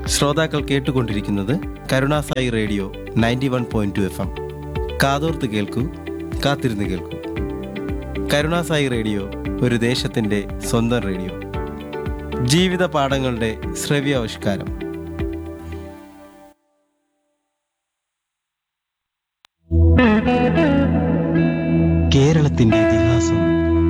ശ്രോതാക്കൾ കേട്ടുകൊണ്ടിരിക്കുന്നത് Karunasai radio ninety one point two F M കാതോർത്ത് കേൾക്കൂ കാത്തിരുന്ന് കേൾക്കൂ കരുണാസായി റേഡിയോ ഒരു ദേശത്തിൻ്റെ സ്വന്തം റേഡിയോ ജീവിത പാഠങ്ങളുടെ ശ്രവ്യാവിഷ്കാരം കേരളത്തിന്റെ ഇതിഹാസം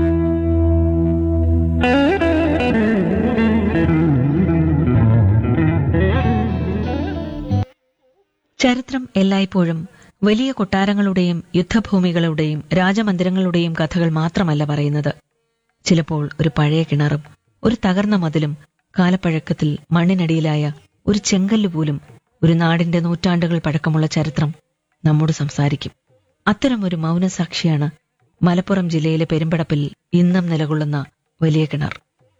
ചരിത്രം എല്ലായ്പ്പോഴും വലിയ കൊട്ടാരങ്ങളുടെയും യുദ്ധഭൂമികളുടെയും രാജമന്ദിരങ്ങളുടെയും കഥകൾ മാത്രമല്ല പറയുന്നത് ചിലപ്പോൾ ഒരു പഴയ കിണറും ഒരു തകർന്ന മതിലും കാലപ്പഴക്കത്തിൽ മണ്ണിനടിയിലായ ഒരു ചെങ്കല്ല് പോലും ഒരു നാടിന്റെ നൂറ്റാണ്ടുകൾ പഴക്കമുള്ള ചരിത്രം നമ്മോട് സംസാരിക്കും അത്തരം ഒരു മൗനസാക്ഷിയാണ് മലപ്പുറം ജില്ലയിലെ പെരുമ്പടപ്പിൽ ഇന്നും നിലകൊള്ളുന്ന വലിയ കിണർ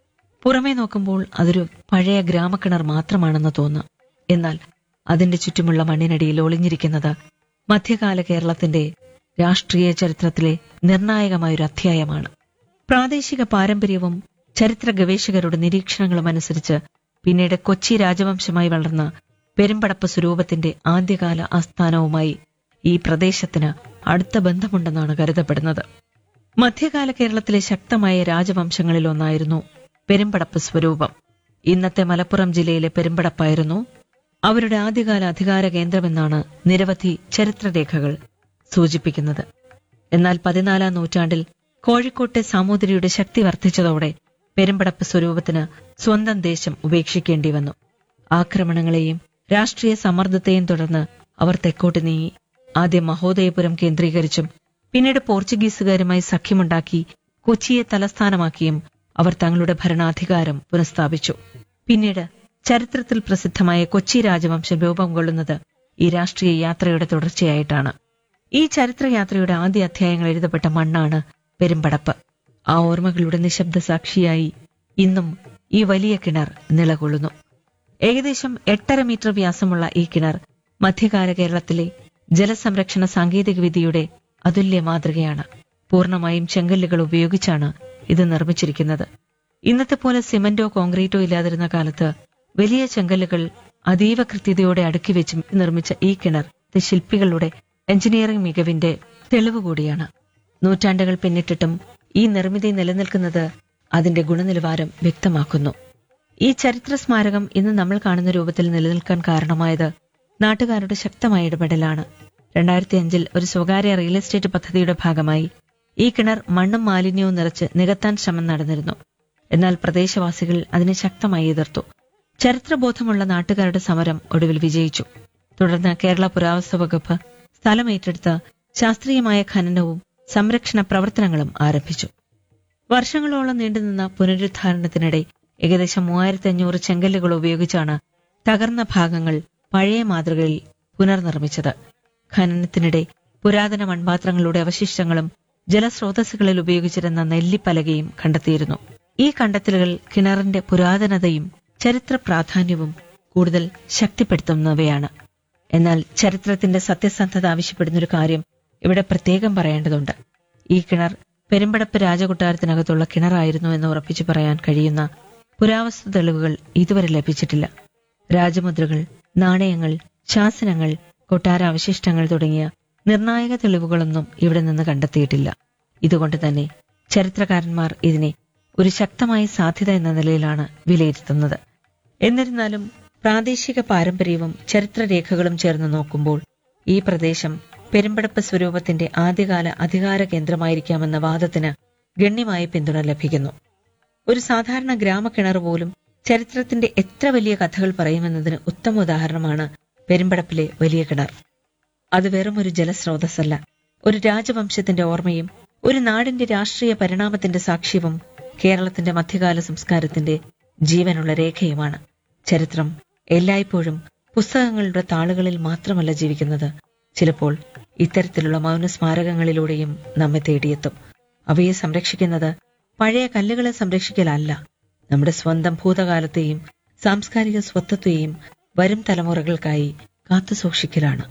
പുറമേ നോക്കുമ്പോൾ അതൊരു പഴയ ഗ്രാമക്കിണർ മാത്രമാണെന്ന് തോന്നാം എന്നാൽ അതിന്റെ ചുറ്റുമുള്ള മണ്ണിനടിയിൽ ഒളിഞ്ഞിരിക്കുന്നത് മധ്യകാല കേരളത്തിന്റെ രാഷ്ട്രീയ ചരിത്രത്തിലെ നിർണായകമായൊരു അധ്യായമാണ് പ്രാദേശിക പാരമ്പര്യവും ചരിത്ര ഗവേഷകരുടെ നിരീക്ഷണങ്ങളും അനുസരിച്ച് പിന്നീട് കൊച്ചി രാജവംശമായി വളർന്ന പെരുമ്പടപ്പ് സ്വരൂപത്തിന്റെ ആദ്യകാല ആസ്ഥാനവുമായി ഈ പ്രദേശത്തിന് അടുത്ത ബന്ധമുണ്ടെന്നാണ് കരുതപ്പെടുന്നത് മധ്യകാല കേരളത്തിലെ ശക്തമായ രാജവംശങ്ങളിലൊന്നായിരുന്നു പെരുമ്പടപ്പ് സ്വരൂപം ഇന്നത്തെ മലപ്പുറം ജില്ലയിലെ പെരുമ്പടപ്പായിരുന്നു അവരുടെ ആദ്യകാല അധികാര കേന്ദ്രമെന്നാണ് നിരവധി ചരിത്രരേഖകൾ സൂചിപ്പിക്കുന്നത് എന്നാൽ പതിനാലാം നൂറ്റാണ്ടിൽ കോഴിക്കോട്ടെ സാമൂതിരിയുടെ ശക്തി വർദ്ധിച്ചതോടെ പെരുമ്പടപ്പ് സ്വരൂപത്തിന് സ്വന്തം ദേശം ഉപേക്ഷിക്കേണ്ടി വന്നു ആക്രമണങ്ങളെയും രാഷ്ട്രീയ സമ്മർദ്ദത്തെയും തുടർന്ന് അവർ തെക്കോട്ട് നീങ്ങി ആദ്യം മഹോദയപുരം കേന്ദ്രീകരിച്ചും പിന്നീട് പോർച്ചുഗീസുകാരുമായി സഖ്യമുണ്ടാക്കി കൊച്ചിയെ തലസ്ഥാനമാക്കിയും അവർ തങ്ങളുടെ ഭരണാധികാരം പുനഃസ്ഥാപിച്ചു പിന്നീട് ചരിത്രത്തിൽ പ്രസിദ്ധമായ കൊച്ചി രാജവംശം രൂപം കൊള്ളുന്നത് ഈ രാഷ്ട്രീയ യാത്രയുടെ തുടർച്ചയായിട്ടാണ് ഈ ചരിത്രയാത്രയുടെ ആദ്യ അധ്യായങ്ങൾ എഴുതപ്പെട്ട മണ്ണാണ് പെരുമ്പടപ്പ് ആ ഓർമ്മകളുടെ നിശബ്ദ സാക്ഷിയായി ഇന്നും ഈ വലിയ കിണർ നിലകൊള്ളുന്നു ഏകദേശം എട്ടര മീറ്റർ വ്യാസമുള്ള ഈ കിണർ മധ്യകാല കേരളത്തിലെ ജലസംരക്ഷണ സാങ്കേതികവിദ്യയുടെ അതുല്യ മാതൃകയാണ് പൂർണ്ണമായും ചെങ്കല്ലുകൾ ഉപയോഗിച്ചാണ് ഇത് നിർമ്മിച്ചിരിക്കുന്നത് ഇന്നത്തെ പോലെ സിമന്റോ കോൺക്രീറ്റോ ഇല്ലാതിരുന്ന കാലത്ത് വലിയ ചെങ്കല്ലുകൾ അതീവ കൃത്യതയോടെ അടുക്കി വെച്ച് നിർമ്മിച്ച ഈ കിണർ ഇത് ശില്പികളുടെ എഞ്ചിനീയറിംഗ് മികവിന്റെ തെളിവ് കൂടിയാണ് നൂറ്റാണ്ടുകൾ പിന്നിട്ടിട്ടും ഈ നിർമ്മിതി നിലനിൽക്കുന്നത് അതിന്റെ ഗുണനിലവാരം വ്യക്തമാക്കുന്നു ഈ ചരിത്ര സ്മാരകം ഇന്ന് നമ്മൾ കാണുന്ന രൂപത്തിൽ നിലനിൽക്കാൻ കാരണമായത് നാട്ടുകാരുടെ ശക്തമായ ഇടപെടലാണ് രണ്ടായിരത്തി അഞ്ചിൽ ഒരു സ്വകാര്യ റിയൽ എസ്റ്റേറ്റ് പദ്ധതിയുടെ ഭാഗമായി ഈ കിണർ മണ്ണും മാലിന്യവും നിറച്ച് നികത്താൻ ശ്രമം നടന്നിരുന്നു എന്നാൽ പ്രദേശവാസികൾ അതിനെ ശക്തമായി എതിർത്തു ചരിത്രബോധമുള്ള നാട്ടുകാരുടെ സമരം ഒടുവിൽ വിജയിച്ചു തുടർന്ന് കേരള പുരാവസ്തു വകുപ്പ് സ്ഥലം ഏറ്റെടുത്ത് ശാസ്ത്രീയമായ ഖനനവും സംരക്ഷണ പ്രവർത്തനങ്ങളും ആരംഭിച്ചു വർഷങ്ങളോളം നീണ്ടുനിന്ന പുനരുദ്ധാരണത്തിനിടെ ഏകദേശം മൂവായിരത്തി അഞ്ഞൂറ് ചെങ്കല്ലുകൾ ഉപയോഗിച്ചാണ് തകർന്ന ഭാഗങ്ങൾ പഴയ മാതൃകയിൽ പുനർനിർമ്മിച്ചത് ഖനനത്തിനിടെ പുരാതന മൺപാത്രങ്ങളുടെ അവശിഷ്ടങ്ങളും ജലസ്രോതസ്സുകളിൽ ഉപയോഗിച്ചിരുന്ന നെല്ലിപ്പലകയും കണ്ടെത്തിയിരുന്നു ഈ കണ്ടെത്തലുകൾ കിണറിന്റെ പുരാതനതയും ചരിത്ര പ്രാധാന്യവും കൂടുതൽ ശക്തിപ്പെടുത്തുന്നവയാണ് എന്നാൽ ചരിത്രത്തിന്റെ സത്യസന്ധത ആവശ്യപ്പെടുന്നൊരു കാര്യം ഇവിടെ പ്രത്യേകം പറയേണ്ടതുണ്ട് ഈ കിണർ പെരുമ്പടപ്പ് രാജകൊട്ടാരത്തിനകത്തുള്ള കിണറായിരുന്നു എന്ന് ഉറപ്പിച്ചു പറയാൻ കഴിയുന്ന പുരാവസ്തു തെളിവുകൾ ഇതുവരെ ലഭിച്ചിട്ടില്ല രാജമുദ്രകൾ നാണയങ്ങൾ ശാസനങ്ങൾ കൊട്ടാര അവശിഷ്ടങ്ങൾ തുടങ്ങിയ നിർണായക തെളിവുകളൊന്നും ഇവിടെ നിന്ന് കണ്ടെത്തിയിട്ടില്ല ഇതുകൊണ്ട് തന്നെ ചരിത്രകാരന്മാർ ഇതിനെ ഒരു ശക്തമായ സാധ്യത എന്ന നിലയിലാണ് വിലയിരുത്തുന്നത് എന്നിരുന്നാലും പ്രാദേശിക പാരമ്പര്യവും ചരിത്രരേഖകളും ചേർന്ന് നോക്കുമ്പോൾ ഈ പ്രദേശം പെരുമ്പടപ്പ് സ്വരൂപത്തിന്റെ ആദ്യകാല അധികാര കേന്ദ്രമായിരിക്കാമെന്ന വാദത്തിന് ഗണ്യമായ പിന്തുണ ലഭിക്കുന്നു ഒരു സാധാരണ ഗ്രാമക്കിണർ പോലും ചരിത്രത്തിന്റെ എത്ര വലിയ കഥകൾ പറയുമെന്നതിന് ഉത്തമ ഉദാഹരണമാണ് പെരുമ്പടപ്പിലെ വലിയ കിണർ അത് വെറും ഒരു ജലസ്രോതസ്സല്ല ഒരു രാജവംശത്തിന്റെ ഓർമ്മയും ഒരു നാടിന്റെ രാഷ്ട്രീയ പരിണാമത്തിന്റെ സാക്ഷ്യവും കേരളത്തിന്റെ മധ്യകാല സംസ്കാരത്തിന്റെ ജീവനുള്ള രേഖയുമാണ് ചരിത്രം എല്ലായ്പ്പോഴും പുസ്തകങ്ങളുടെ താളുകളിൽ മാത്രമല്ല ജീവിക്കുന്നത് ചിലപ്പോൾ ഇത്തരത്തിലുള്ള മൗന സ്മാരകങ്ങളിലൂടെയും നമ്മെ തേടിയെത്തും അവയെ സംരക്ഷിക്കുന്നത് പഴയ കല്ലുകളെ സംരക്ഷിക്കലല്ല നമ്മുടെ സ്വന്തം ഭൂതകാലത്തെയും സാംസ്കാരിക സ്വത്വത്തെയും വരും തലമുറകൾക്കായി കാത്തുസൂക്ഷിക്കലാണ്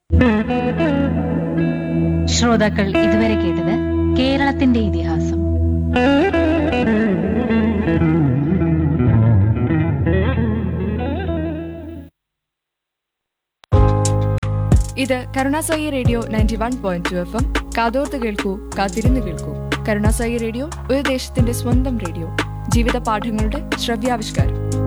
ശ്രോതാക്കൾ ഇതുവരെ കേട്ടത് കേരളത്തിന്റെ ഇതിഹാസം ഇത് Karunasai radio ninety one point two F M കാതോർത്ത് കേൾക്കൂ കാത്തിരുന്ന് കേൾക്കൂ കരുണാസായി റേഡിയോ ഒരു ദേശത്തിന്റെ സ്വന്തം റേഡിയോ ജീവിത പാഠങ്ങളുടെ ശ്രവ്യാവിഷ്കാരം